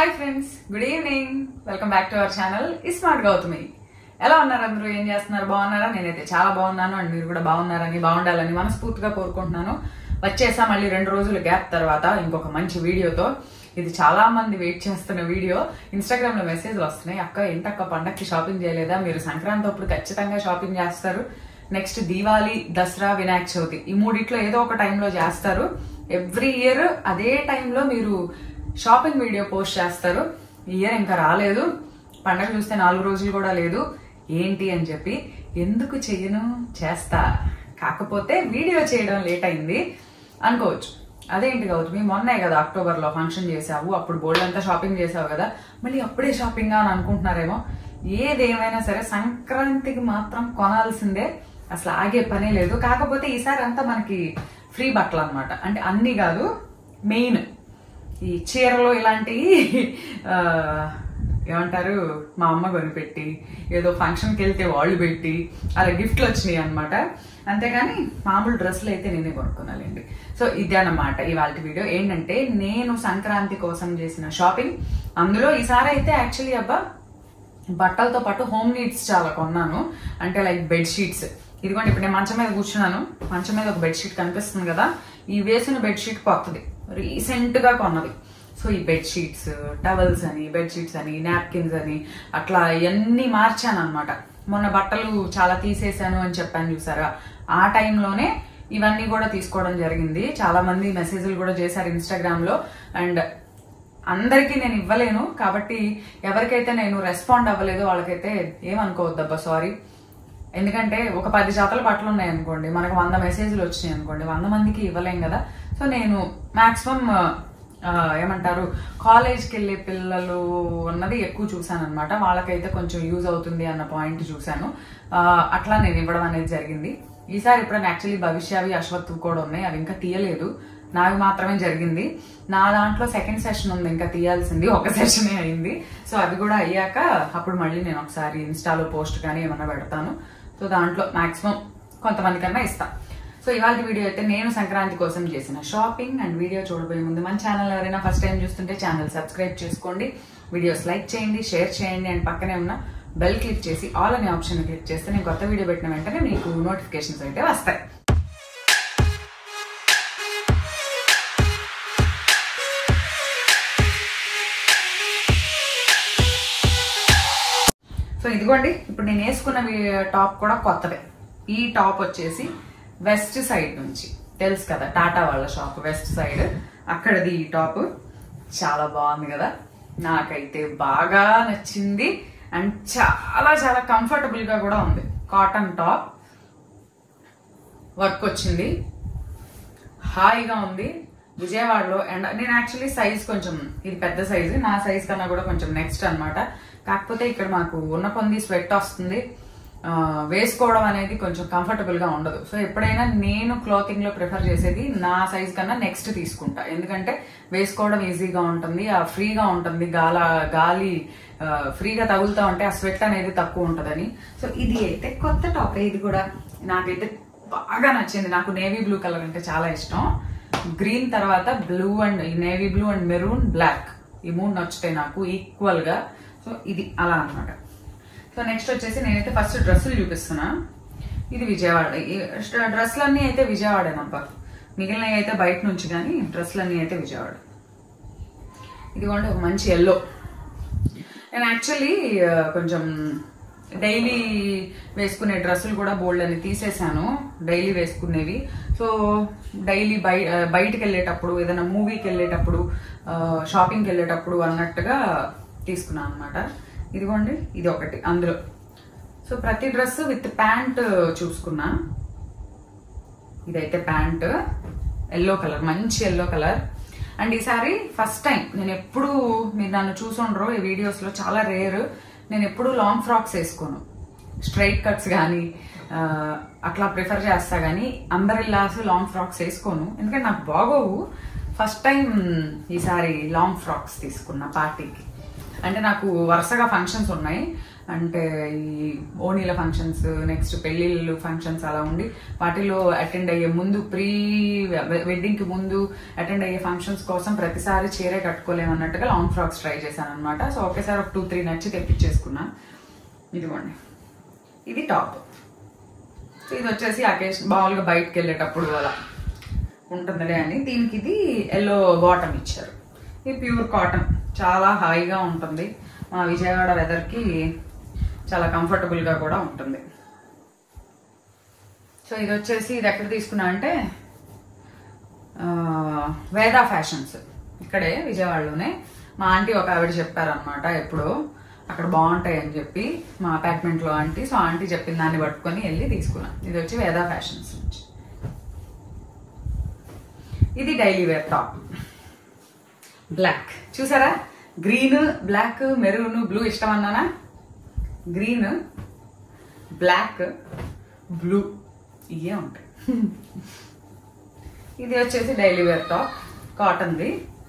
hi friends good evening welcome back to our channel Smart Gautami ఎలా ఉన్నారు అందరూ ఏం చేస్తున్నారు బాగున్నారా నేనైతే చాలా బాగున్నాను అండ్ మీరు కూడా బాగున్నారని బాగుండాలని మనస్ఫూర్తిగా కోరుకుంటున్నాను వచ్చేసా మళ్ళీ రెండు రోజులు గ్యాప్ తర్వాత ఇంకొక మంచి వీడియోతో ఇది చాలా మంది వెయిట్ చేస్తున్న వీడియో ఇన్స్టాగ్రామ్ లో మెసేజ్లు వస్తున్నాయి అక్క ఏంటక్క పండక్కి షాపింగ్ చేయలేదా మీరు సంక్రాంతి అప్పుడు ఖచ్చితంగా షాపింగ్ చేస్తారు నెక్స్ట్ దీవాలి దసరా వినాయక చవితి ఈ మూడిట్లో ఏదో ఒక టైంలో చేస్తారు ఎవ్రీ ఇయర్ అదే టైంలో మీరు షాపింగ్ వీడియో పోస్ట్ చేస్తారు ఈ ఇయర్ ఇంకా రాలేదు పండగ చూస్తే నాలుగు రోజులు కూడా లేదు ఏంటి అని చెప్పి ఎందుకు చెయ్యను చేస్తా కాకపోతే వీడియో చేయడం లేట్ అయింది అనుకోవచ్చు అదేంటి గౌతమి మొన్నే కదా అక్టోబర్ లో ఫంక్షన్ చేసావు అప్పుడు బోల్డ్ అంతా షాపింగ్ చేసావు కదా మళ్ళీ అప్పుడే షాపింగ్ అని అనుకుంటున్నారేమో ఏదేమైనా సరే సంక్రాంతికి మాత్రం కొనాల్సిందే అసలు ఆగే పనే లేదు కాకపోతే ఈసారి అంతా మనకి ఫ్రీ బట్టలు అనమాట అంటే అన్ని కాదు మెయిన్ ఈ చీరలు ఇలాంటివి ఆ, ఏమంటారు మా అమ్మ కొనిపెట్టి ఏదో ఫంక్షన్కి వెళ్తే వాళ్ళు పెట్టి అలా గిఫ్ట్లు వచ్చినాయి అనమాట అంతేగాని మామూలు డ్రెస్సులు అయితే నేనే కొనుక్కున్నానండి సో ఇదే అన్నమాట ఇవాళ వీడియో ఏంటంటే నేను సంక్రాంతి కోసం చేసిన షాపింగ్ అందులో ఈసారి అయితే యాక్చువల్లీ అబ్బా బట్టలతో పాటు హోమ్ నీడ్స్ చాలా కొన్నాను అంటే లైక్ బెడ్ షీట్స్ ఇదిగోండి ఇప్పుడు నేను మంచం మీద కూర్చున్నాను మంచం మీద ఒక బెడ్ షీట్ కనిపిస్తుంది కదా ఈ వేసిన బెడ్ షీట్ కొత్తది రీసెంట్ గా కొన్నది సో ఈ బెడ్ షీట్స్ టవల్స్ అని బెడ్ షీట్స్ అని నాప్కిన్స్ అని అట్లా ఇవన్నీ మార్చాను అనమాట మొన్న బట్టలు చాలా తీసేశాను అని చెప్పాను చూసారా ఆ టైంలోనే ఇవన్నీ కూడా తీసుకోవడం జరిగింది చాలా మంది మెసేజ్లు కూడా చేశారు ఇన్స్టాగ్రామ్ లో అండ్ అందరికీ నేను ఇవ్వలేను కాబట్టి ఎవరికైతే నేను రెస్పాండ్ అవ్వలేదో వాళ్ళకైతే ఏమనుకోవద్దబ్బా సారీ ఎందుకంటే ఒక పది జాతల బట్టలు ఉన్నాయి అనుకోండి మనకు వంద మెసేజ్లు వచ్చినాయి అనుకోండి వంద మందికి ఇవ్వలేం కదా సో నేను మాక్సిమం ఏమంటారు కాలేజ్కి వెళ్ళే పిల్లలు అన్నది ఎక్కువ చూసాను అనమాట వాళ్ళకైతే కొంచెం యూజ్ అవుతుంది అన్న పాయింట్ చూశాను ఆ, అట్లా నేను ఇవ్వడం అనేది జరిగింది ఈసారి ఎప్పుడైనా యాక్చువల్లీ భవిష్యవి అశ్వత్ కూడా ఉన్నాయి అవి ఇంకా తీయలేదు నావి మాత్రమే జరిగింది నా దాంట్లో సెకండ్ సెషన్ ఉంది ఇంకా తీయాల్సింది ఒక సెషనే అయింది సో అవి కూడా అయ్యాక అప్పుడు మళ్ళీ నేను ఒకసారి ఇన్స్టాలో పోస్ట్ కానీ ఏమన్నా పెడతాను సో దాంట్లో మాక్సిమం కొంతమంది కన్నా ఇస్తా సో ఇవాళ వీడియో అయితే నేను సంక్రాంతి కోసం చేసిన షాపింగ్ అండ్ వీడియో చూడబోయే ముందు మన ఛానల్ ఎవరైనా ఫస్ట్ టైం చూస్తుంటే ఛానల్ సబ్స్క్రైబ్ చేసుకోండి వీడియోస్ లైక్ చేయండి షేర్ చేయండి అండ్ పక్కనే ఉన్న బెల్ క్లిక్ చేసి ఆల్ అనే ఆప్షన్ క్లిక్ చేస్తే నేను కొత్త వీడియో పెట్టిన వెంటనే మీకు నోటిఫికేషన్స్ అయితే వస్తాయి సో ఇదిగోండి ఇప్పుడు నేను వేసుకున్న వీ- టాప్ కూడా కొత్తదే ఈ టాప్ వచ్చేసి వెస్ట్ సైడ్ నుంచి తెలుసు కదా టాటా వాళ్ళ షాప్ వెస్ట్ సైడ్ అక్కడది ఈ టాప్ చాలా బాగుంది కదా నాకైతే బాగా నచ్చింది అండ్ చాలా చాలా కంఫర్టబుల్ గా కూడా ఉంది కాటన్ టాప్ వర్క్ వచ్చింది హాయిగా ఉంది విజయవాడలో అండ్ నేను యాక్చువల్లీ సైజ్ కొంచెం ఇది పెద్ద సైజు నా సైజ్ కన్నా కూడా కొంచెం నెక్స్ట్ అన్నమాట కాకపోతే ఇక్కడ మాకు ఉన్న కొంది స్వెట్ వస్తుంది ఆ, వేసుకోవడం అనేది కొంచెం కంఫర్టబుల్ గా ఉండదు సో ఎప్పుడైనా నేను క్లాతింగ్ లో ప్రిఫర్ చేసేది నా సైజ్ కన్నా నెక్స్ట్ తీసుకుంటా ఎందుకంటే వేసుకోవడం ఈజీగా ఉంటుంది ఆ ఫ్రీగా ఉంటుంది గాల గాలి ఆ, ఫ్రీగా తగులుతా ఉంటే ఆ స్వెట్ అనేది తక్కువ ఉంటదని సో ఇది అయితే కొత్త టాప్ ఇది కూడా నాకైతే బాగా నచ్చింది నాకు నేవీ బ్లూ కలర్ అంటే చాలా ఇష్టం గ్రీన్ తర్వాత blue and navy blue and maroon black ఈ మూడు నచ్చుతాయి నాకు ఈక్వల్ గా సో ఇది అలా అన్నమాట సో నెక్స్ట్ వచ్చేసి నేనైతే ఫస్ట్ డ్రెస్సులు చూపిస్తున్నా ఇది విజయవాడ ఈ డ్రెస్సులన్నీ అయితే విజయవాడేనబ్బా మిగిలినవి అయితే బయట నుంచి కానీ డ్రెస్సులన్నీ అయితే విజయవాడ ఇదిగోండి ఒక మంచి ఎల్లో నేను యాక్చువల్లీ కొంచెం డైలీ వేసుకునే డ్రెస్సులు కూడా బోల్డ్ అని తీసేశాను డైలీ వేసుకునేవి సో డైలీ బయ బయటికి వెళ్ళేటప్పుడు ఏదైనా మూవీకి వెళ్ళేటప్పుడు షాపింగ్కి వెళ్ళేటప్పుడు అన్నట్టుగా తీసుకున్నాను అనమాట ఇదిగోండి ఇది ఒకటి అందులో సో ప్రతి డ్రెస్ విత్ ప్యాంట్ చూసుకున్నా ఇదైతే ప్యాంట్ ఎల్లో కలర్ మంచి ఎల్లో కలర్ అండ్ ఈసారి ఫస్ట్ టైం నేను ఎప్పుడు మీరు నన్ను చూసుండ్రో ఈ వీడియోస్ లో చాలా రేర్ నేను ఎప్పుడు లాంగ్ ఫ్రాక్స్ వేసుకోను స్ట్రైట్ కట్స్ కానీ అట్లా ప్రిఫర్ చేస్తా కానీ అంబరిల్లాస్ లాంగ్ ఫ్రాక్స్ వేసుకోను ఎందుకంటే నాకు బాగోవు ఫస్ట్ టైం ఈసారి లాంగ్ ఫ్రాక్స్ తీసుకున్నా పార్టీకి అంటే నాకు వరుసగా ఫంక్షన్స్ ఉన్నాయి అంటే ఈ ఓణీల ఫంక్షన్స్ నెక్స్ట్ పెళ్లిళ్ళు ఫంక్షన్స్ అలా ఉండి వాటిలో అటెండ్ అయ్యే ముందు ప్రీ వెడ్డింగ్ కి ముందు అటెండ్ అయ్యే ఫంక్షన్స్ కోసం ప్రతిసారి చీరే కట్టుకోలేమన్నట్టుగా లాంగ్ ఫ్రాక్స్ ట్రై చేశాను అనమాట సో ఒకేసారి ఒక టూ త్రీ నచ్చి తెప్పించేసుకున్నా ఇదిగోండి ఇది టాప్ సో ఇది వచ్చేసి అకేషన్ మామూలుగా బయటకు వెళ్ళేటప్పుడు అలా ఉంటుందిలే అని దీనికి ఇది ఎల్లో బాటమ్ ఇచ్చారు ఇది ప్యూర్ కాటన్ చాలా హాయిగా ఉంటుంది మా విజయవాడ వెదర్కి చాలా కంఫర్టబుల్గా కూడా ఉంటుంది సో ఇది వచ్చేసి ఇది ఎక్కడ తీసుకున్నా అంటే ఆ, వేదా ఫ్యాషన్స్ ఇక్కడే విజయవాడలోనే మా ఆంటీ ఒక ఆవిడ చెప్పారనమాట ఎప్పుడో అక్కడ బాగుంటాయి అని చెప్పి మా అపార్ట్మెంట్లో ఆంటీ సో ఆంటీ చెప్పిన దాన్ని పట్టుకొని వెళ్ళి తీసుకున్నాం ఇది వచ్చి వేదా ఫ్యాషన్స్ నుంచి ఇది డైలీ వేర్ టాప్ బ్లాక్ చూసారా గ్రీన్ బ్లాక్ మెరూన్ బ్లూ ఇష్టం అన్నానా గ్రీన్ బ్లాక్ బ్లూ ఇవే ఉంటాయి ఇది వచ్చేసి డైలీ వేర్ టాప్ కాటన్ది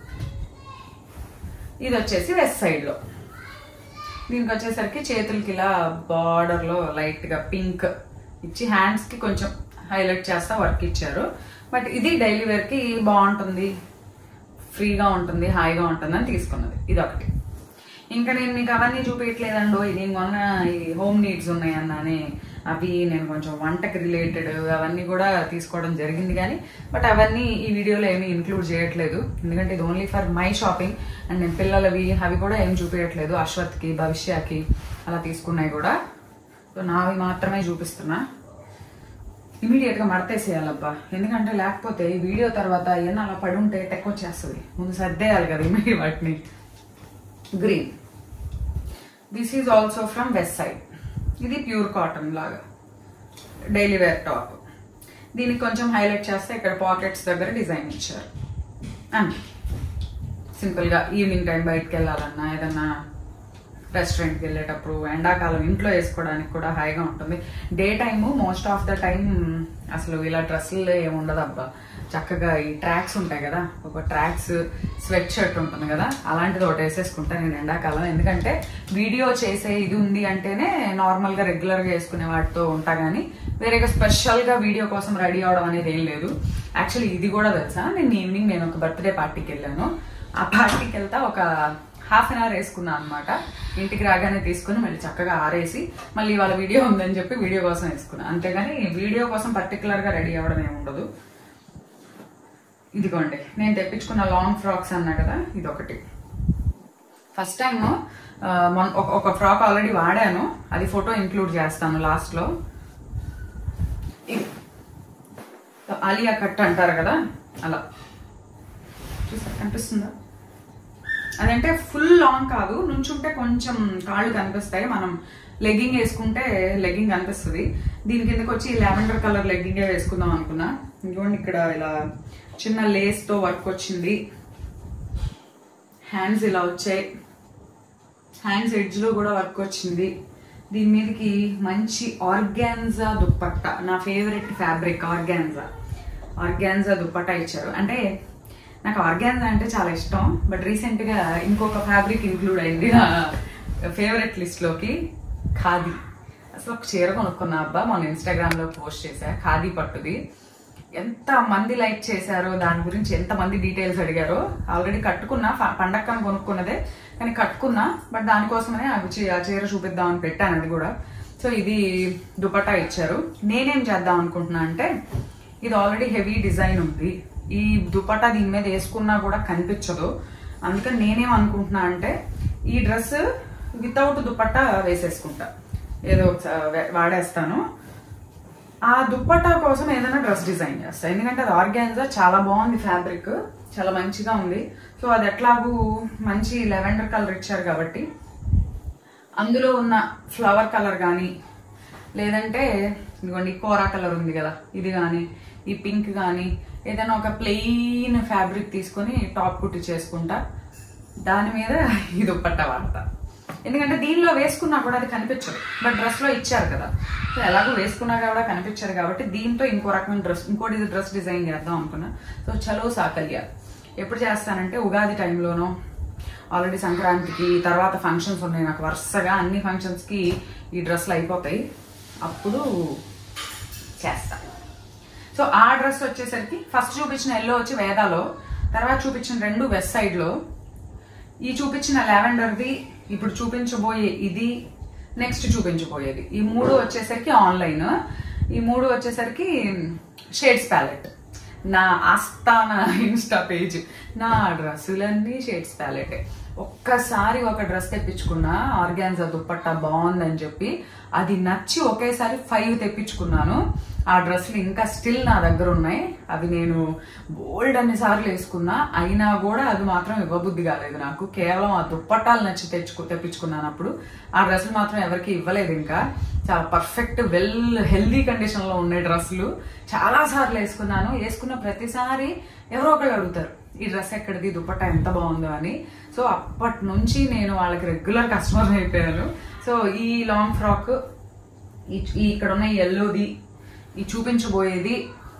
ఇది వచ్చేసి వెస్ట్ సైడ్లో దీనికి వచ్చేసరికి చేతులకి ఇలా బార్డర్లో లైట్గా పింక్ ఇచ్చి హ్యాండ్స్కి కొంచెం హైలైట్ చేస్తా వర్క్ ఇచ్చారు బట్ ఇది డైలీ వేర్కి బాగుంటుంది ఫ్రీగా ఉంటుంది హాయిగా ఉంటుంది అని తీసుకున్నది ఇది ఒకటి ఇంకా నేను మీకు అవన్నీ చూపించట్లేదండో నేను మొన్న ఈ హోమ్ నీడ్స్ ఉన్నాయి అన్నానే అవి నేను కొంచెం వంటకి రిలేటెడ్ అవన్నీ కూడా తీసుకోవడం జరిగింది కానీ బట్ అవన్నీ ఈ వీడియోలో ఏమీ ఇంక్లూడ్ చేయట్లేదు ఎందుకంటే ఇది only for my shopping and నేను పిల్లలవి అవి కూడా ఏం చూపించట్లేదు అశ్వత్కి భవిష్యకి అలా తీసుకున్నాయి కూడా సో నావి మాత్రమే చూపిస్తున్నా ఇమీడియట్ గా మడతేసేయాలబ్బా ఎందుకంటే లేకపోతే ఈ వీడియో తర్వాత ఏమన్నా అలా పడి ఉంటే టెక్ వచ్చేస్తుంది ముందు సర్దేయాలి కదా ఇమీడియట్ వాటిని green this is also from Westside ఇది ప్యూర్ కాటన్ లాగా డైలీ వేర్ టాప్ దీనికి కొంచెం హైలైట్ చేస్తే ఇక్కడ పాకెట్స్ దగ్గర డిజైన్ ఇచ్చారు అంతే సింపుల్ గా ఈవినింగ్ టైం బయటకు వెళ్ళాలన్నా ఏదన్నా రెస్టారెంట్కి వెళ్ళేటప్పుడు ఎండాకాలం ఇంట్లో వేసుకోవడానికి కూడా హాయిగా ఉంటుంది day time most of the time అసలు ఇలా డ్రెస్సులు ఏమి ఉండదు అబ్బా చక్కగా ఈ ట్రాక్స్ ఉంటాయి కదా ఒక ట్రాక్స్ స్వెట్ షర్ట్ ఉంటుంది కదా అలాంటిది ఒకటి వేసేసుకుంటా నేను ఎండాకాలం ఎందుకంటే వీడియో చేసే ఇది ఉంది అంటేనే నార్మల్ గా రెగ్యులర్ గా వేసుకునే వాటితో ఉంటా గానీ వేరేగా స్పెషల్ గా వీడియో కోసం రెడీ అవడం అనేది ఏం లేదు యాక్చువల్లీ ఇది కూడా తెలుసా నేను ఈవినింగ్ నేను ఒక బర్త్డే పార్టీకి వెళ్ళాను ఆ పార్టీకి వెళ్తా ఒక హాఫ్ అన్ అవర్ వేసుకున్నా అనమాట ఇంటికి రాగానే తీసుకుని మళ్ళీ చక్కగా ఆరేసి మళ్ళీ వాళ్ళ వీడియో ఉందని చెప్పి వీడియో కోసం వేసుకున్నా అంతేగాని వీడియో కోసం పర్టికులర్ గా రెడీ అవ్వడం ఏమి ఉండదు ఇదిగోండి నేను తెప్పించుకున్న లాంగ్ ఫ్రాక్స్ అన్నా కదా ఇది ఒకటి ఫస్ట్ టైం మొన్న ఒక- ఒక ఫ్రాక్ ఆల్రెడీ వాడాను అది ఫోటో ఇంక్లూడ్ చేస్తాను లాస్ట్ లో ఇది ఆలియా కట్ అంటారు కదా అలా చూసారా కనిపిస్తుందా అదంటే ఫుల్ లాంగ్ కాదు నుంచుంటే కొంచెం కాళ్ళు కనిపిస్తాయి మనం లెగ్గింగ్ వేసుకుంటే లెగ్గింగ్ కనిపిస్తుంది దీని కిందకి వచ్చి లావెండర్ కలర్ లెగ్గింగ్ వేసుకుందాం అనుకున్నా ఇంకోండి ఇక్కడ ఇలా చిన్న లేస్ తో వర్క్ వచ్చింది హ్యాండ్స్ ఇలా వచ్చాయి హ్యాండ్స్ ఎడ్జ్ లో కూడా వర్క్ వచ్చింది దీని మీదకి మంచి ఆర్గాన్జా దుప్పట్ట నా favourite fabric organza organza dupatta ఇచ్చారు అంటే నాకు ఆర్గాన్జా అంటే చాలా ఇష్టం బట్ రీసెంట్ గా ఇంకొక ఫ్యాబ్రిక్ ఇంక్లూడ్ అయింది నా ఫేవరెట్ లిస్ట్ లోకి ఖాదీ అసలు ఒక చీర కొనుక్కున్నా అబ్బా మొన్న ఇన్స్టాగ్రామ్ లో పోస్ట్ చేశా ఖాదీ పట్టుది ఎంత మంది లైక్ చేశారో దాని గురించి ఎంత మంది డీటెయిల్స్ అడిగారో ఆల్రెడీ కట్టుకున్నా ఫ- పండక్కని కొనుక్కున్నదే కానీ కట్టుకున్నా బట్ దానికోసమనే ఆ చీ- ఆ చీర చూపిద్దామని పెట్టాను అది కూడా సో ఇది దుపట్టా ఇచ్చారు నేనేం చేద్దాం అనుకుంటున్నా అంటే ఇది ఆల్రెడీ హెవీ డిజైన్ ఉంది ఈ దుపట్టా దీని మీద వేసుకున్నా కూడా కనిపించదు అందుకని నేనేం అనుకుంటున్నా అంటే ఈ డ్రెస్ వితౌట్ దుపట్టా వేసేసుకుంటా ఏదో ఒకసారి వే- వాడేస్తాను ఆ దుప్పట్టా కోసం ఏదైనా డ్రెస్ డిజైన్ చేస్తా ఎందుకంటే అది ఆర్గాన్జా చాలా బాగుంది ఫ్యాబ్రిక్ చాలా మంచిగా ఉంది సో అది ఎట్లాగూ మంచి లెవెండర్ కలర్ ఇచ్చారు కాబట్టి అందులో ఉన్న ఫ్లవర్ కలర్ కానీ లేదంటే ఇదిగోండి ఈ కోరా కలర్ ఉంది కదా ఇది కానీ ఈ పింక్ కానీ ఏదైనా ఒక ప్లెయిన్ ఫ్యాబ్రిక్ తీసుకొని టాప్ కుట్టి చేసుకుంటా దాని మీద ఈ దుప్పట్టా వాడతా ఎందుకంటే దీనిలో వేసుకున్నా కూడా అది కనిపించదు బట్ డ్రెస్ లో ఇచ్చారు కదా సో ఎలాగో వేసుకున్నా కూడా కనిపించదు కాబట్టి దీంతో ఇంకో రకమైన డ్రెస్ ఇంకోటి డ్రెస్ డిజైన్ చేద్దాం అనుకున్నా సో చలో సాకల్య ఎప్పుడు చేస్తానంటే ఉగాది టైంలోనో ఆల్రెడీ సంక్రాంతికి తర్వాత ఫంక్షన్స్ ఉన్నాయి నాకు వరుసగా అన్ని ఫంక్షన్స్కి ఈ డ్రెస్సులు అయిపోతాయి అప్పుడు చేస్తా సో ఆ డ్రెస్ వచ్చేసరికి ఫస్ట్ చూపించిన ఎల్లో వచ్చి వేదాలో తర్వాత చూపించిన రెండు వెస్ట్ సైడ్లో ఈ చూపించిన లావెండర్ది ఇప్పుడు చూపించబోయే ఇది నెక్స్ట్ చూపించబోయేది ఈ మూడు వచ్చేసరికి ఆన్లైన్ ఈ మూడు వచ్చేసరికి షేడ్స్ ప్యాలెట్ నా ఆస్థాన ఇన్స్టా పేజ్ నా డ్రెస్సులన్నీ షేడ్స్ ప్యాలెట్ ఒక్కసారి ఒక డ్రెస్ తెప్పించుకున్నా ఆర్గాన్జా దుప్పట్టా బాగుందని చెప్పి అది నచ్చి ఒకేసారి ఫైవ్ తెప్పించుకున్నాను ఆ డ్రెస్సులు ఇంకా స్టిల్ నా దగ్గర ఉన్నాయి అవి నేను బోల్డ్ అన్ని సార్లు వేసుకున్నా అయినా కూడా అది మాత్రం ఇవ్వబుద్ధి కాలేదు నాకు కేవలం ఆ దుప్పట్టాలు నచ్చి తెచ్చుకు తెప్పించుకున్నాను అప్పుడు ఆ డ్రెస్సులు మాత్రం ఎవరికి ఇవ్వలేదు ఇంకా చాలా పర్ఫెక్ట్ వెల్ హెల్దీ కండిషన్ లో ఉండే డ్రెస్సులు చాలా సార్లు వేసుకున్నాను వేసుకున్న ప్రతిసారి ఎవరో ఒకళ్ళు అడుగుతారు ఈ డ్రెస్ ఎక్కడిది దుప్పట్టా ఎంత బాగుందో అని సో అప్పటి నుంచి నేను వాళ్ళకి రెగ్యులర్ కస్టమర్ అయిపోయాను సో ఈ లాంగ్ ఫ్రాక్ ఈ ఈ ఇక్కడ ఉన్న ఎల్లోది ఈ చూపించబోయేది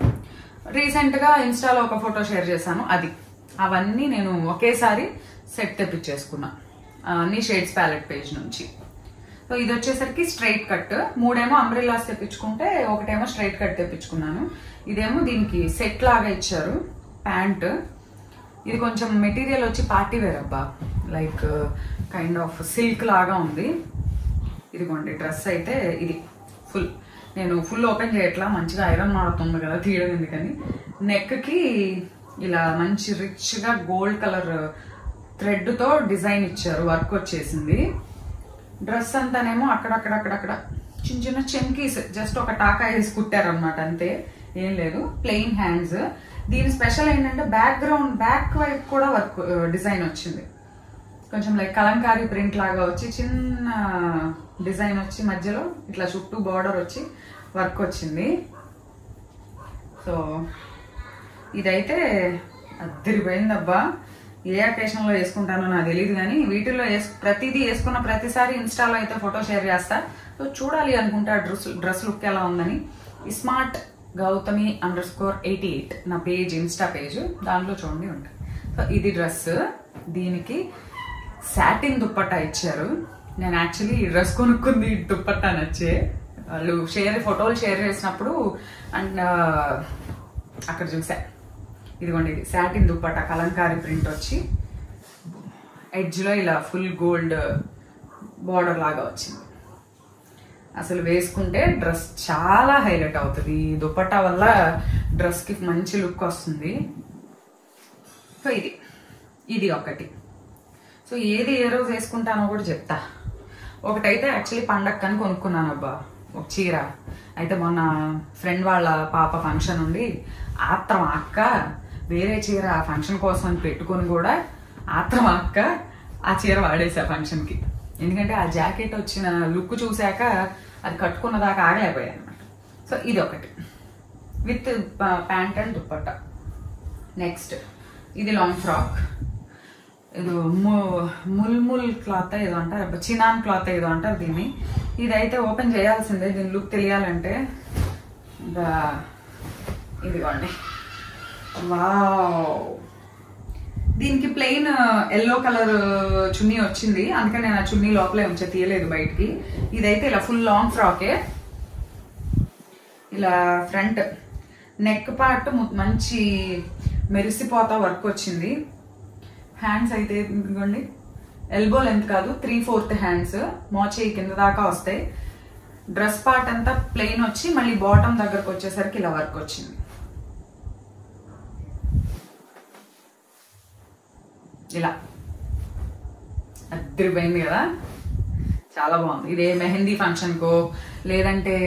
రీసెంట్ గా ఇన్స్టాలో ఒక ఫోటో షేర్ చేశాను అది అవన్నీ నేను ఒకేసారి సెట్ తెప్పించేసుకున్నా ఆ, అన్ని షేడ్స్ ప్యాలెట్ పేజ్ నుంచి సో ఇది వచ్చేసరికి స్ట్రైట్ కట్ మూడేమో అంబ్రిల్లాస్ తెప్పించుకుంటే ఒకటేమో స్ట్రైట్ కట్ తెప్పించుకున్నాను ఇదేమో దీనికి సెట్ లాగా ఇచ్చారు ప్యాంట్ ఇది కొంచెం మెటీరియల్ వచ్చి పార్టీ వేర్ అబ్బా లైక్ కైండ్ ఆఫ్ సిల్క్ లాగా ఉంది ఇదిగోండి డ్రెస్ అయితే ఇది ఫుల్ నేను ఫుల్ ఓపెన్ చేయట్లా మంచిగా ఐరన్ మారుతుంది కదా తీయడం ఎందుకని నెక్ కి ఇలా మంచి రిచ్ గా గోల్డ్ కలర్ థ్రెడ్ తో డిజైన్ ఇచ్చారు వర్క్ వచ్చేసింది డ్రెస్ అంతానేమో అక్కడక్కడక్కడక్కడ చిన్న చిన్న చెంకీస్ జస్ట్ ఒక టాకా వేసి కుట్టారు అనమాట అంతే ఏం లేదు ప్లెయిన్ హ్యాండ్స్ దీని స్పెషల్ ఏంటంటే బ్యాక్గ్రౌండ్ బ్యాక్ వైపు కూడా వర్క్ డిజైన్ వచ్చింది కొంచెం లైక్ కలంకారీ ప్రింట్ లాగా వచ్చి చిన్న డిజైన్ వచ్చి మధ్యలో ఇట్లా చుట్టూ బార్డర్ వచ్చి వర్క్ వచ్చింది సో ఇదైతే అద్దరిపోయిందబ్బా ఏ అకేషన్ లో వేసుకుంటానో నాకు తెలియదు కానీ వీటిల్లో వేసు ప్రతిదీ వేసుకున్న ప్రతిసారి ఇన్స్టాలో అయితే ఫోటో షేర్ చేస్తా సో చూడాలి అనుకుంటా డ్రెస్ డ్రెస్ లుక్ ఎలా ఉందని స్మార్ట్ గౌతమి అండర్ స్కోర్ ఎయిటీ ఎయిట్ నా పేజ్ ఇన్స్టా పేజ్ దాంట్లో చూడండి ఉంటుంది సో ఇది డ్రెస్ దీనికి సాటిన్ దుప్పట్టా ఇచ్చారు నేను యాక్చువల్లీ ఈ డ్రెస్ కొనుక్కుంది ఈ దుప్పట్టా నచ్చే వాళ్ళు షేర్ ఫోటోలు షేర్ చేసినప్పుడు అండ్ అక్కడ చూసా ఇదిగోండి ఇది సాటిన్ దుప్పట్టా కలంకారీ ప్రింట్ వచ్చి ఎడ్జ్లో ఇలా ఫుల్ గోల్డ్ బార్డర్ లాగా వచ్చింది అసలు వేసుకుంటే డ్రెస్ చాలా హైలైట్ అవుతుంది ఈ దుపట్టా వల్ల డ్రెస్కి మంచి లుక్ వస్తుంది సో ఇది ఇది ఒకటి సో ఏది ఏ రోజు వేసుకుంటానో కూడా చెప్తా ఒకటైతే యాక్చువల్లీ పండక్కని కొనుక్కున్నాను అబ్బా ఒక చీర అయితే మొన్న ఫ్రెండ్ వాళ్ళ పాప ఫంక్షన్ ఉండి ఆత్రం అక్క వేరే చీర ఆ ఫంక్షన్ కోసం అని పెట్టుకొని కూడా ఆత్రం అక్క ఆ చీర వాడేసా ఫంక్షన్కి ఎందుకంటే ఆ జాకెట్ వచ్చిన లుక్ చూశాక అది కట్టుకున్న దాకా ఆగలేకపోయాను అనమాట సో ఇది ఒకటి with pant and dupatta next ఇది లాంగ్ ఫ్రాక్ ఏదో ము- ముల్ ముల్ క్లాత్ ఏదో అంటారు చినాన్ క్లాత్ ఏదో అంటారు దీన్ని ఇదైతే ఓపెన్ చేయాల్సిందే దీని లుక్ తెలియాలంటే ఇంకా ఇదిగోండి వావ్ దీనికి ప్లెయిన్ ఎల్లో కలర్ చున్నీ వచ్చింది అందుకని నేను ఆ చున్నీ లోపలే ఉంచే తీయలేదు బయటికి ఇదైతే ఇలా ఫుల్ లాంగ్ ఫ్రాకే ఇలా ఫ్రంట్ నెక్ పార్ట్ మంచి మెరిసిపోతా వర్క్ వచ్చింది హ్యాండ్స్ అయితే ఇదిగోండి ఎల్బో లెంత్ కాదు త్రీ ఫోర్త్ హ్యాండ్స్ మోచేయి కింద దాకా వస్తాయి డ్రెస్ పార్ట్ అంతా ప్లెయిన్ వచ్చి మళ్ళీ బాటమ్ దగ్గరకు వచ్చేసరికి ఇలా వర్క్ వచ్చింది ఇలా అద్దరిపోయింది కదా చాలా బాగుంది ఇదే మెహందీ ఫంక్షన్కో లేదంటే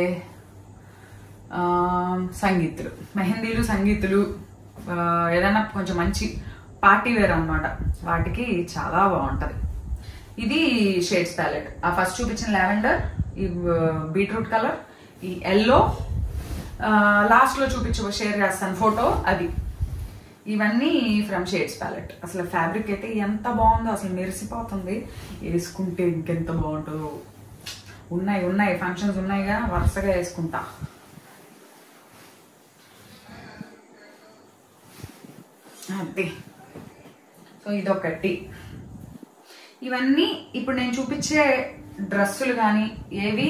ఆ, సంగీతులు మెహందీలు సంగీతులు ఆ, ఏదైనా కొంచెం మంచి పార్టీ వేర్ అన్నమాట వాటికి చాలా బాగుంటది ఇది షేడ్స్ ప్యాలెట్ ఆ ఫస్ట్ చూపించిన లావెండర్ ఈ బీట్రూట్ కలర్ ఈ ఎల్లో లాస్ట్ లో చూపించ షేర్ చేస్తాను ఫోటో అది ఇవన్నీ ఫ్రమ్ షేడ్స్ ప్యాలెట్ అసలు ఫ్యాబ్రిక్ అయితే ఎంత బాగుందో అసలు మెరిసిపోతుంది వేసుకుంటే ఇంకెంత బాగుంటుందో ఉన్నాయి ఉన్నాయి ఫంక్షన్స్ ఉన్నాయిగా వరుసగా వేసుకుంటా అది సో ఇదొకటి ఇవన్నీ ఇప్పుడు నేను చూపించే డ్రెస్సులు కానీ ఏవి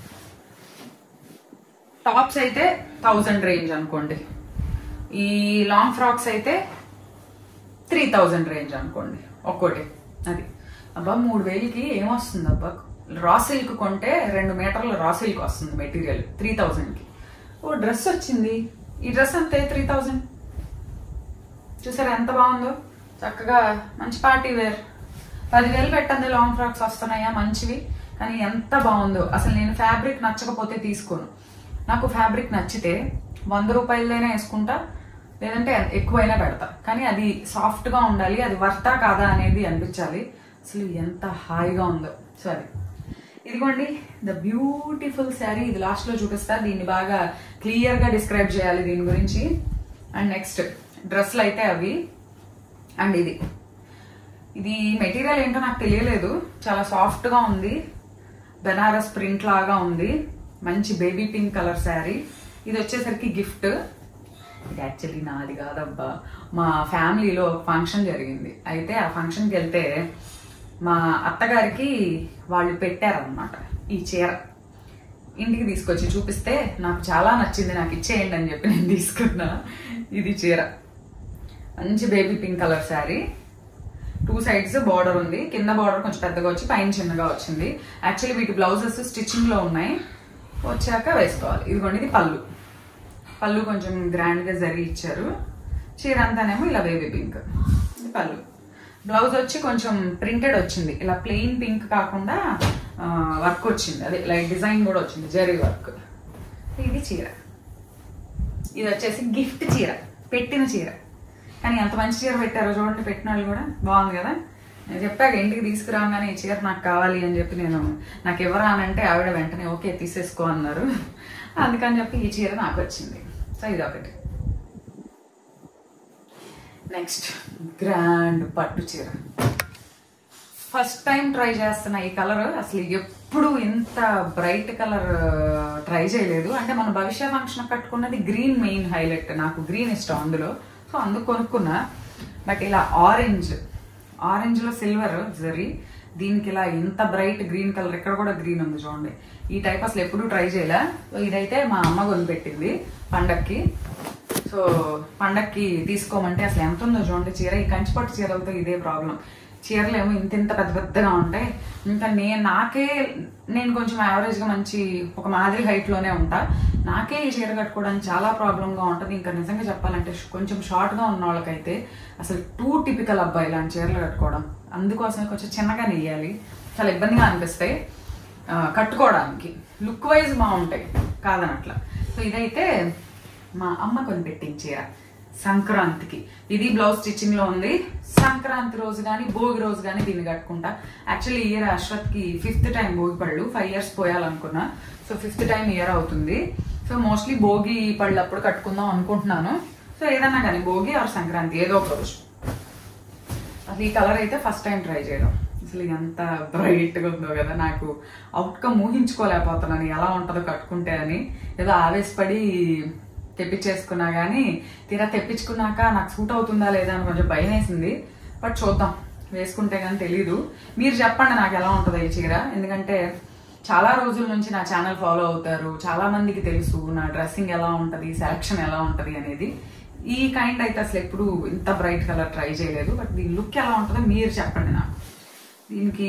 టాప్స్ అయితే థౌజండ్ రేంజ్ అనుకోండి ఈ లాంగ్ ఫ్రాక్స్ అయితే త్రీ థౌజండ్ రేంజ్ అనుకోండి ఒక్కోటి అది అబ్బా మూడు వేలకి ఏమొస్తుంది అబ్బా రా సిల్క్ కొంటే రెండు మీటర్ల రా సిల్క్ వస్తుంది మెటీరియల్ త్రీ థౌజండ్కి ఓ డ్రెస్ వచ్చింది ఈ డ్రెస్ అంతే త్రీ థౌజండ్ చూసారా ఎంత బాగుందో చక్కగా మంచి పార్టీ వేర్ పదివేలు పెట్టండి లాంగ్ ఫ్రాక్స్ వస్తున్నాయా మంచివి కానీ ఎంత బాగుందో అసలు నేను ఫ్యాబ్రిక్ నచ్చకపోతే తీసుకోను నాకు ఫ్యాబ్రిక్ నచ్చితే వంద రూపాయలదైనా వేసుకుంటా లేదంటే ఎక్కువైనా పెడతా కానీ అది సాఫ్ట్ గా ఉండాలి అది వర్తా కాదా అనేది అనిపించాలి అసలు ఎంత హాయిగా ఉందో సో అది ఇదిగోండి ద బ్యూటిఫుల్ శారీ ఇది లాస్ట్ లో చూపిస్తా దీన్ని బాగా క్లియర్ గా డిస్క్రైబ్ చేయాలి దీని గురించి అండ్ నెక్స్ట్ డ్రెస్లు అయితే అవి అండ్ ఇది ఇది మెటీరియల్ ఏంటో నాకు తెలియలేదు చాలా సాఫ్ట్ గా ఉంది బెనారస్ ప్రింట్ లాగా ఉంది మంచి బేబీ పింక్ కలర్ శారీ ఇది వచ్చేసరికి గిఫ్ట్ ఇది యాక్చువల్లీ నాది కాదబ్బా మా ఫ్యామిలీలో ఫంక్షన్ జరిగింది అయితే ఆ ఫంక్షన్కి వెళ్తే మా అత్తగారికి వాళ్ళు పెట్టారనమాట ఈ చీర ఇంటికి తీసుకొచ్చి చూపిస్తే నాకు చాలా నచ్చింది నాకు ఇచ్చేయండి అని చెప్పి నేను తీసుకున్నా ఇది చీర మంచి baby pink colour sari two sides border ఉంది కింద బార్డర్ కొంచెం పెద్దగా వచ్చి పైన చిన్నగా వచ్చింది యాక్చువల్లీ వీటి బ్లౌజెస్ స్టిచ్చింగ్ లో ఉన్నాయి వచ్చాక వేసుకోవాలి ఇదిగోండి ఇది పళ్ళు పళ్ళు కొంచెం గ్రాండ్ గా జరి ఇచ్చారు చీర అంతానేమో ఇలా బేబీ పింక్ ఇది పళ్ళు బ్లౌజ్ వచ్చి కొంచెం ప్రింటెడ్ వచ్చింది ఇలా ప్లెయిన్ పింక్ కాకుండా వర్క్ వచ్చింది అదే లైక్ డిజైన్ కూడా వచ్చింది జరీ వర్క్ ఇది చీర ఇది వచ్చేసి గిఫ్ట్ చీర పెట్టిన చీర కానీ ఎంత మంచి చీర పెట్టారో చూడండి పెట్టిన వాళ్ళు కూడా బాగుంది కదా నేను చెప్పాక ఇంటికి తీసుకురాగానే ఈ చీర నాకు కావాలి అని చెప్పి నేను నాకు ఎవరా అని అంటే ఆవిడ వెంటనే ఓకే తీసేసుకో అన్నారు అందుకని చెప్పి ఈ చీర నాకు వచ్చింది సో ఇది ఒకటి నెక్స్ట్ గ్రాండ్ పట్టు చీర ఫస్ట్ టైం ట్రై చేస్తున్న ఈ కలర్ అసలు ఎప్పుడు ఇంత బ్రైట్ కలర్ ట్రై చేయలేదు అంటే మన భవిష్య ఫంక్షన్ కట్టుకున్నది గ్రీన్ మెయిన్ హైలైట్ నాకు గ్రీన్ ఇష్టం అందులో సో అందుకు కొనుక్కున్నా బట్ ఇలా ఆరెంజ్ ఆరెంజ్ లో సిల్వర్ జరీ దీనికి ఇలా ఇంత బ్రైట్ గ్రీన్ కలర్ ఇక్కడ కూడా గ్రీన్ ఉంది చూడండి ఈ టైప్ అసలు ఎప్పుడు ట్రై చేయలే సో ఇదైతే మా అమ్మ కొనిపెట్టింది పండక్కి సో పండక్కి తీసుకోమంటే అసలు ఎంత ఉందో చూడండి చీర ఈ కంచిపట్టు చీరలతో ఇదే ప్రాబ్లం చీరలు ఏమో ఇంత ఇంత పెద్ద పెద్దగా ఉంటాయి ఇంకా నేను నాకే నేను కొంచెం యావరేజ్ గా మంచి ఒక మాదిరి హైట్ లోనే ఉంటా నాకే ఈ చీర కట్టుకోవడానికి చాలా ప్రాబ్లం గా ఉంటది ఇంకా నిజంగా చెప్పాలంటే ష్- కొంచెం షార్ట్ గా ఉన్న వాళ్ళకైతే అసలు టూ టిపికల్ అబ్బాయి ఇలాంటి చీరలు కట్టుకోవడం అందుకోసమే కొంచెం చిన్నగా నెయ్యాలి చాలా ఇబ్బందిగా అనిపిస్తాయి ఆ, కట్టుకోవడానికి లుక్ వైజ్ బాగుంటాయి కాదనట్లా సో ఇదైతే మా అమ్మ కొనిపెట్టిన చీర సంక్రాంతికి ఇది బ్లౌజ్ స్టిచ్చింగ్ లో ఉంది సంక్రాంతి రోజు కానీ భోగి రోజు కానీ దీన్ని కట్టుకుంటా యాక్చువల్లీ ఇయర్ అశ్వత్ కి ఫిఫ్త్ టైం భోగి పళ్ళు ఫైవ్ ఇయర్స్ పోయాలనుకున్నా సో ఫిఫ్త్ టైం ఇయర్ అవుతుంది సో మోస్ట్లీ భోగి పళ్ళు అప్పుడు కట్టుకుందాం అనుకుంటున్నాను సో ఏదన్నా కానీ భోగి ఆర్ సంక్రాంతి ఏదో ఒక రోజు అసలు ఈ కలర్ అయితే ఫస్ట్ టైం ట్రై చేయడం అసలు ఎంత బ్రైట్ గా ఉందో కదా నాకు అవుట్కమ్ ఊహించుకోలేకపోతున్నాను ఎలా ఉంటుందో కట్టుకుంటే అని ఏదో ఆవేశపడి తెప్పించేసుకున్నా కానీ తీరా తెప్పించుకున్నాక నాకు సూట్ అవుతుందా లేదా అని కొంచెం భయం వేసింది బట్ చూద్దాం వేసుకుంటే కానీ తెలీదు మీరు చెప్పండి నాకు ఎలా ఉంటుందో ఈ చీర ఎందుకంటే చాలా రోజుల నుంచి నా ఛానల్ ఫాలో అవుతారు చాలా మందికి తెలుసు నా డ్రెస్సింగ్ ఎలా ఉంటది సెలక్షన్ ఎలా ఉంటది అనేది ఈ కైండ్ అయితే అసలు ఎప్పుడు ఇంత బ్రైట్ కలర్ ట్రై చేయలేదు బట్ దీని లుక్ ఎలా ఉంటుందో మీరు చెప్పండి నాకు దీనికి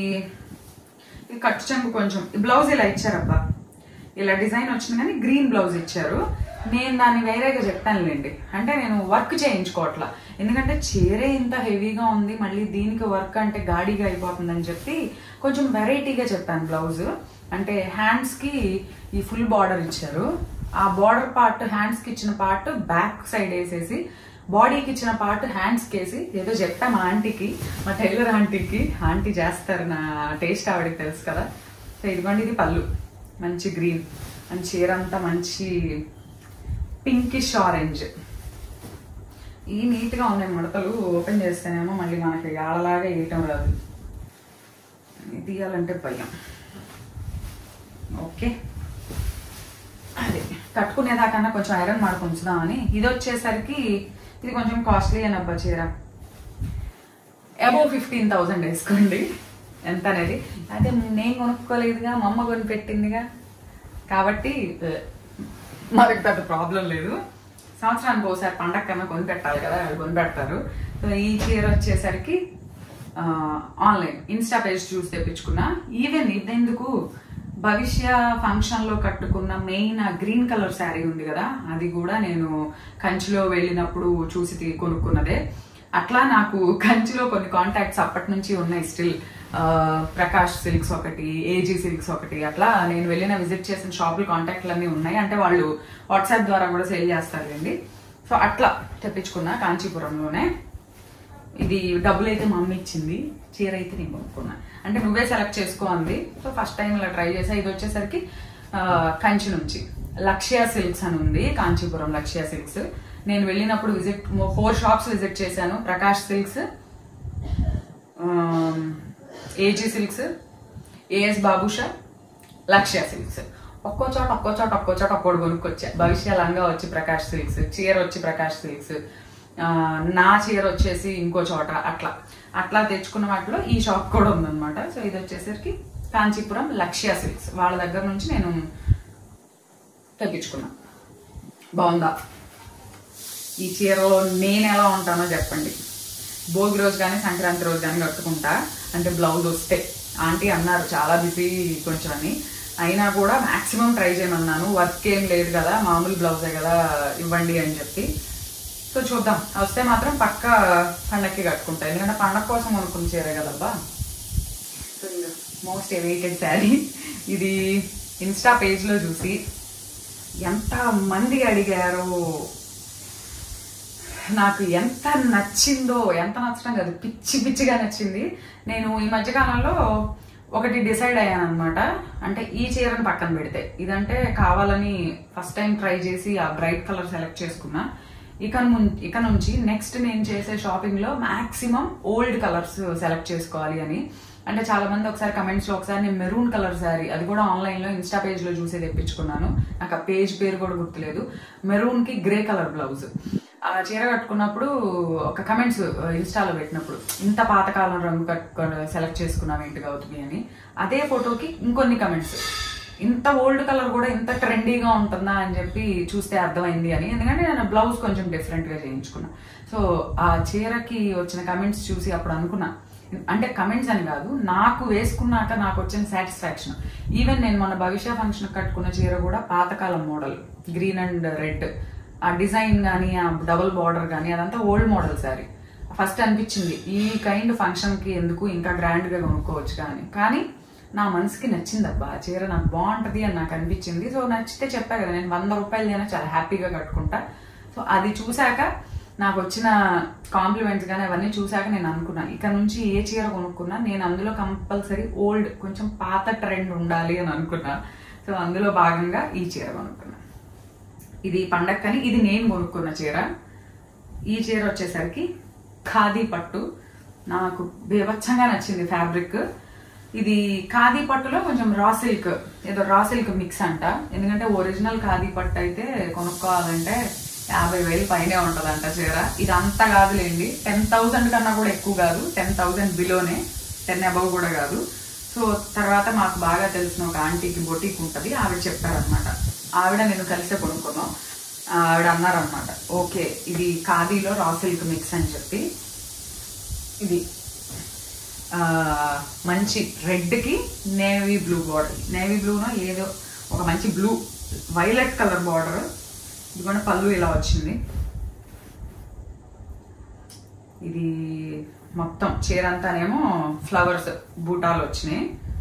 ఈ కట్టు చెంగు కొంచెం ఈ బ్లౌజ్ ఇలా ఇచ్చారబ్బా ఇలా డిజైన్ వచ్చింది కానీ గ్రీన్ బ్లౌజ్ ఇచ్చారు నేను దాన్ని వేరేగా చెప్పానులేండి అంటే నేను వర్క్ చేయించుకోవట్లా ఎందుకంటే చీరే ఇంత హెవీగా ఉంది మళ్ళీ దీనికి వర్క్ అంటే గాడిగా అయిపోతుందని చెప్పి కొంచెం వెరైటీగా చెప్పాను బ్లౌజ్ అంటే హ్యాండ్స్ కి ఈ ఫుల్ బార్డర్ ఇచ్చారు ఆ బార్డర్ పార్ట్ హ్యాండ్స్ కి ఇచ్చిన పార్ట్ బ్యాక్ సైడ్ వేసేసి బాడీకి ఇచ్చిన పార్ట్ హ్యాండ్స్ కేసి ఏదో చెప్పా మా ఆంటీకి మా టైలర్ ఆంటీకి ఆంటీ చేస్తారు నా టేస్ట్ ఆవిడకి తెలుసు కదా సో ఇదిగోండి ఇది పళ్ళు మంచి గ్రీన్ మంచి చీర అంతా మంచి పింకిష్ ఆరెంజ్ ఈ నీట్ గా ఉన్నాయి ముడతలు ఓపెన్ చేస్తేనేమో మళ్ళీ మనకి ఆడలాగా వేయటం రాదు ఇది తీయాలంటే భయం ఓకే అదే కట్టుకునేదాకన్నా కొంచెం ఐరన్ మాడు ఉంచుదామని ఇది వచ్చేసరికి ఇది కొంచెం కాస్ట్లీ అని అబ్బా చీర అబౌవ్ ఫిఫ్టీన్ థౌసండ్ వేసుకోండి ఎంత అనేది అదే నేను కొనుక్కోలేదుగా మా అమ్మ కొని పెట్టిందిగా కాబట్టి ఆ, మనకి పెద్ద ప్రాబ్లం లేదు సంవత్సరానికి ఒకసారి పండగ కన్నా కొని పెట్టాలి కదా వాళ్ళు కొని పెడతారు సో ఈ చీర వచ్చేసరికి ఆ, ఆన్లైన్ ఇన్స్టా పేజ్ చూసి తెప్పించుకున్నా ఈవెన్ ఇదెందుకు భవిష్య ఫంక్షన్ లో కట్టుకున్న మెయిన్ గ్రీన్ కలర్ శారీ ఉంది కదా అది కూడా నేను కంచిలో వెళ్ళినప్పుడు చూసి తీ- కొనుక్కున్నదే అట్లా నాకు కంచిలో కొన్ని కాంటాక్ట్స్ అప్పటి నుంచి ఉన్నాయి స్టిల్ ప్రకాష్ సిల్క్స్ ఒకటి ఏజీ సిల్క్స్ ఒకటి అట్లా నేను వెళ్ళిన విజిట్ చేసిన షాపులు కాంటాక్ట్లు అన్నీ ఉన్నాయి అంటే వాళ్ళు వాట్సాప్ ద్వారా కూడా సేల్ చేస్తారులేండి సో అట్లా తెప్పించుకున్నా కాంచీపురంలోనే ఇది డబ్బులు అయితే మా అమ్మ ఇచ్చింది చీర అయితే నేను కొనుక్కున్నా అంటే నువ్వే సెలెక్ట్ చేసుకో అంది సో ఫస్ట్ టైం ఇలా ట్రై చేసా ఇది వచ్చేసరికి ఆ, కంచి నుంచి లక్ష్య సిల్క్స్ అని ఉంది కాంచీపురం లక్ష్య సిల్క్స్ నేను వెళ్ళినప్పుడు విజిట్ ఫోర్ షాప్స్ విజిట్ చేశాను Prakash silks AG silks AS బాబుషా లక్ష్య సిల్క్స్ ఒక్కో చోట ఒక్కో చోట ఒక్కో చోట ఒక్కోటి కొనుక్కొచ్చా భవిష్య లంగా వచ్చి ప్రకాష్ సిల్క్స్ చీర వచ్చి ప్రకాష్ సిల్క్స్ ఆ, నా చీర వచ్చేసి ఇంకో చోట అట్లా అట్లా తెచ్చుకున్న వాటిలో ఈ షాప్ కూడా ఉందన్నమాట సో ఇది వచ్చేసరికి కాంచీపురం లక్ష్య సిల్క్స్ వాళ్ళ దగ్గర నుంచి నేను తెప్పించుకున్నా బాగుందా ఈ చీరలో నేను ఎలా ఉంటానో చెప్పండి భోగి రోజు కానీ సంక్రాంతి రోజు కానీ కట్టుకుంటా అంటే బ్లౌజ్ వస్తే ఆంటీ అన్నారు చాలా బిజీ కొంచెం అని అయినా కూడా మాక్సిమం ట్రై చేయమన్నాను వర్క్ ఏం లేదు కదా మామూలు బ్లౌజే కదా ఇవ్వండి అని చెప్పి సో చూద్దాం వస్తే మాత్రం పక్క పండక్కి కట్టుకుంటా ఎందుకంటే పండగ కోసం కొనుక్కున్న చీరే కదబ్బా సో మోస్ట్ ఎవైటెడ్ శారీ ఇది ఇన్స్టా పేజ్లో చూసి ఎంత మంది అడిగారో నాకు ఎంత నచ్చిందో ఎంత నచ్చడం కాదు పిచ్చి పిచ్చిగా నచ్చింది నేను ఈ మధ్యకాలంలో ఒకటి డిసైడ్ అయ్యాను అనమాట అంటే ఈ చీరను పక్కన పెడితే ఇదంటే కావాలని ఫస్ట్ టైం ట్రై చేసి ఆ బ్రైట్ కలర్ సెలెక్ట్ చేసుకున్నా ఇక నుం- ఇక నుంచి నెక్స్ట్ నేను చేసే షాపింగ్ లో మాక్సిమం ఓల్డ్ కలర్స్ సెలెక్ట్ చేసుకోవాలి అని అంటే చాలా మంది ఒకసారి కమెంట్స్ లో ఒకసారి నేను మెరూన్ కలర్ శారీ అది కూడా ఆన్లైన్ లో ఇన్స్టా పేజ్ లో చూసి తెప్పించుకున్నాను నాకు ఆ పేజ్ పేరు కూడా గుర్తులేదు మెరూన్ కి గ్రే కలర్ బ్లౌజ్ ఆ చీర కట్టుకున్నప్పుడు ఒక కమెంట్స్ ఇన్స్టాలో పెట్టినప్పుడు ఇంత పాతకాలం రంగు కట్టుకొని సెలెక్ట్ చేసుకున్నావు ఏంటి గౌతమి అని అదే ఫోటోకి ఇంకొన్ని కమెంట్స్ ఇంత ఓల్డ్ కలర్ కూడా ఇంత ట్రెండీగా ఉంటుందా అని చెప్పి చూస్తే అర్థమైంది అని ఎందుకంటే నేను బ్లౌజ్ కొంచెం డిఫరెంట్ గా చేయించుకున్నా సో ఆ చీరకి వచ్చిన కమెంట్స్ చూసి అప్పుడు అనుకున్నా అంటే కమెంట్స్ అని కాదు నాకు వేసుకున్నాక నాకు వచ్చిన సాటిస్ఫాక్షన్ ఈవెన్ నేను మన భవిష్య ఫంక్షన్ కట్టుకున్న చీర కూడా పాతకాలం మోడల్ గ్రీన్ అండ్ రెడ్ ఆ డిజైన్ కానీ ఆ డబుల్ బార్డర్ కానీ అదంతా ఓల్డ్ మోడల్ శారీ ఫస్ట్ అనిపించింది ఈ కైండ్ ఫంక్షన్ కి ఎందుకు ఇంకా గ్రాండ్ గా కొనుక్కోవచ్చు కానీ కానీ నా మనసుకి నచ్చింది అబ్బా ఆ చీర నాకు బాగుంటది అని నాకు అనిపించింది సో నచ్చితే చెప్పా కదా నేను వంద రూపాయలు అయినా చాలా హ్యాపీగా కట్టుకుంటా సో అది చూశాక నాకు వచ్చిన కాంప్లిమెంట్స్ కానీ అవన్నీ చూశాక నేను అనుకున్నాను ఇక నుంచి ఏ చీర కొనుక్కున్నా నేను అందులో కంపల్సరీ ఓల్డ్ కొంచెం పాత ట్రెండ్ ఉండాలి అని అనుకున్నా సో అందులో భాగంగా ఈ చీర కొనుక్కున్నా ఇది పండక్కని ఇది నేను కొనుక్కున్న చీర ఈ చీర వచ్చేసరికి ఖాదీ పట్టు నాకు బీభత్సంగా నచ్చింది ఫ్యాబ్రిక్ ఇది ఖాదీ పట్టులో కొంచెం రా సిల్క్ ఏదో రా సిల్క్ మిక్స్ అంట ఎందుకంటే ఒరిజినల్ ఖాదీ పట్టు అయితే కొనుక్కోవాలంటే యాభై వేలు పైనే ఉంటదంట చీర ఇది అంత కాదులేండి టెన్ థౌసండ్ కన్నా కూడా ఎక్కువ కాదు టెన్ థౌసండ్ బిలోనే టెన్ అబవ్ కూడా కాదు సో తర్వాత మాకు బాగా తెలిసిన ఒక ఆంటీకి బొటీక్ ఉంటుంది ఆవిడ చెప్పారనమాట ఆవిడ నేను కలిసే కొనుక్కున్నాం ఆవిడ అన్నారనమాట ఓకే ఇది ఖాదీలో రా సిల్క్ మిక్స్ అని చెప్పి ఇది ఆ, మంచి రెడ్కి నేవీ బ్లూ బార్డర్ నేవీ బ్లూనో ఏదో ఒక మంచి బ్లూ వైలెట్ కలర్ బార్డర్ ఇది కూడా పళ్ళు ఇలా వచ్చింది ఇది మొత్తం చీర అంతానేమో ఫ్లవర్స్ బూటాలు వచ్చినాయి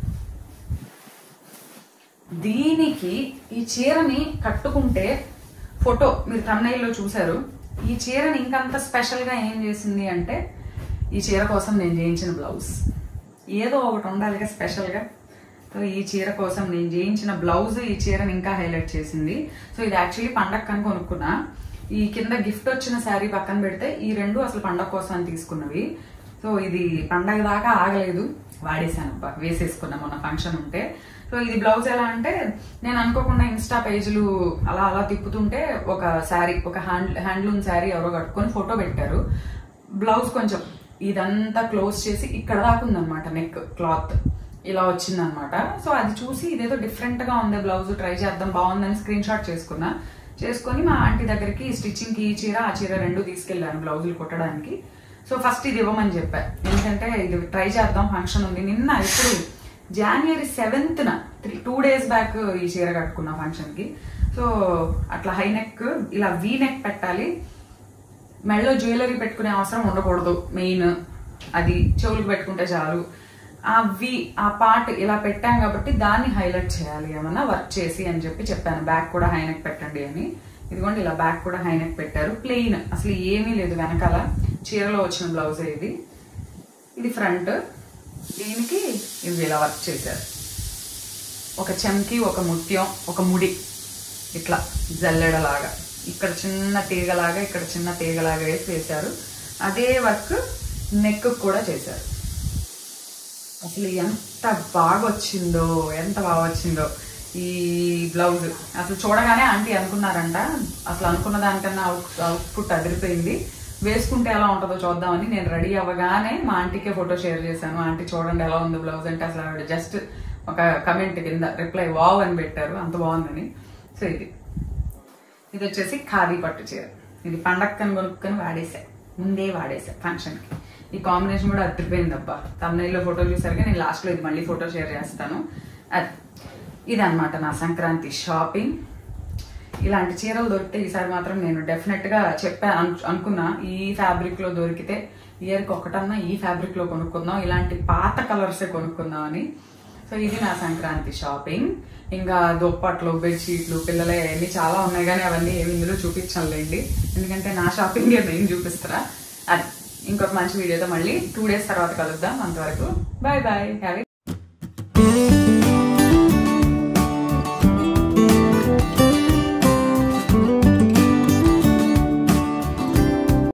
దీనికి ఈ చీరని కట్టుకుంటే ఫోటో మీరు తమ్నైల్లో చూశారు ఈ చీరని ఇంకంత స్పెషల్గా ఏం చేసింది అంటే ఈ చీర కోసం నేను చేయించిన బ్లౌజ్ ఏదో ఒకటి ఉండాలిగా స్పెషల్గా సో ఈ చీర కోసం నేను చేయించిన బ్లౌజ్ ఈ చీరని ఇంకా హైలైట్ చేసింది సో ఇది యాక్చువల్లీ పండగ కని కొనుక్కున్నా ఈ కింద గిఫ్ట్ వచ్చిన శారీ పక్కన పెడితే ఈ రెండు అసలు పండగ కోసం అని తీసుకున్నవి సో ఇది పండగ దాకా ఆగలేదు వాడేసాను అబ్బా వేసేసుకున్నా మొన్న ఫంక్షన్ ఉంటే సో ఇది బ్లౌజ్ ఎలా అంటే నేను అనుకోకుండా ఇన్స్టా పేజీలు అలా అలా తిప్పుతుంటే ఒక శారీ ఒక హ్యాండ్ హ్యాండ్లూమ్ శారీ ఎవరో కట్టుకొని ఫోటో పెట్టారు బ్లౌజ్ కొంచెం ఇదంతా క్లోజ్ చేసి ఇక్కడ దాకా ఉందన్నమాట నెక్ క్లాత్ ఇలా వచ్చిందనమాట సో అది చూసి ఇదేదో డిఫరెంట్ గా ఉంది బ్లౌజ్ ట్రై చేద్దాం బాగుందని స్క్రీన్ షాట్ చేసుకున్నా చేసుకొని మా ఆంటీ దగ్గరికి స్టిచ్చింగ్ కి ఈ చీర ఆ చీర రెండు తీసుకెళ్లాను బ్లౌజులు కుట్టడానికి సో ఫస్ట్ ఇది ఇవ్వమని చెప్పా ఎందుకంటే ఇది ట్రై చేద్దాం ఫంక్షన్ ఉంది నిన్న ఇప్పుడు జనవరి సెవెంత్ న త్రీ టూ డేస్ బ్యాక్ ఈ చీర కట్టుకున్నా ఫంక్షన్ కి సో అట్లా హై నెక్ ఇలా వీ నెక్ పెట్టాలి మెడలో జ్యువెలరీ పెట్టుకునే అవసరం ఉండకూడదు మెయిన్ అది చెవులకు పెట్టుకుంటే చాలు ఆ వి ఆ పార్ట్ ఇలా పెట్టాం కాబట్టి దాన్ని హైలైట్ చేయాలి ఏమన్నా వర్క్ చేసి అని చెప్పి చెప్పాను బ్యాక్ కూడా హైనెక్ పెట్టండి అని ఇదిగోండి ఇలా బ్యాక్ కూడా హైనెక్ పెట్టారు ప్లెయిన్ అసలు ఏమీ లేదు వెనకాల చీరలో వచ్చిన బ్లౌజ్ ఇది ఇది ఫ్రంట్ దీనికి ఇది ఇలా వర్క్ చేశారు ఒక చెంకి ఒక ముత్యం ఒక ముడి ఇట్లా జల్లెడలాగా ఇక్కడ చిన్న తీగలాగా ఇక్కడ చిన్న తీగలాగా వేసి వేశారు అదే వర్క్ నెక్ కూడా చేశారు అసలు ఎంత బాగా వచ్చిందో ఎంత బాగా వచ్చిందో ఈ బ్లౌజ్ అసలు చూడగానే ఆంటీ అనుకున్నారంట అసలు అనుకున్న దానికన్నా అవుట్ అవుట్పుట్ అదిరిపోయింది వేసుకుంటే ఎలా ఉంటుందో చూద్దామని నేను రెడీ అవ్వగానే మా ఆంటీకే ఫోటో షేర్ చేశాను ఆంటీ చూడండి ఎలా ఉంది బ్లౌజ్ అంటే అసలు ఆవిడ జస్ట్ ఒక కమెంట్ కింద రిప్లై వావ్ అని పెట్టారు అంత బాగుందని సో ఇది ఇది వచ్చేసి ఖాదీ పట్టు చీర ఇది పండక్కని కొనుక్కొని వాడేసా ముందే వాడేసా ఫంక్షన్ కి ఈ కాంబినేషన్ కూడా అదిరిపోయింది అబ్బా తమిళలో ఫోటో చూసారుగా నేను లాస్ట్ లో ఇది మళ్ళీ ఫోటో షేర్ చేస్తాను అది ఇది అనమాట నా సంక్రాంతి షాపింగ్ ఇలాంటి చీరలు దొరికితే ఈసారి మాత్రం నేను డెఫినెట్ గా చెప్పా అను- అనుకున్నా ఈ ఫ్యాబ్రిక్ లో దొరికితే ఇయర్ కి ఒకటన్నా ఈ ఫ్యాబ్రిక్ లో కొనుక్కుందాం ఇలాంటి పాత కలర్స్ కొనుక్కుందాం అని సో ఇది నా సంక్రాంతి షాపింగ్ ఇంకా దుప్పట్లు బెడ్షీట్లు పిల్లలే అవన్నీ చాలా ఉన్నాయి కానీ అవన్నీ ఏమి ఇందులో చూపించాలండి ఎందుకంటే నా షాపింగ్ మెయిన్ చూపిస్తారా అది ఇంకొక మంచి వీడియోతో మళ్ళీ టూ డేస్ తర్వాత కలుద్దాం అంతవరకు బాయ్ బాయ్ హ్యావ్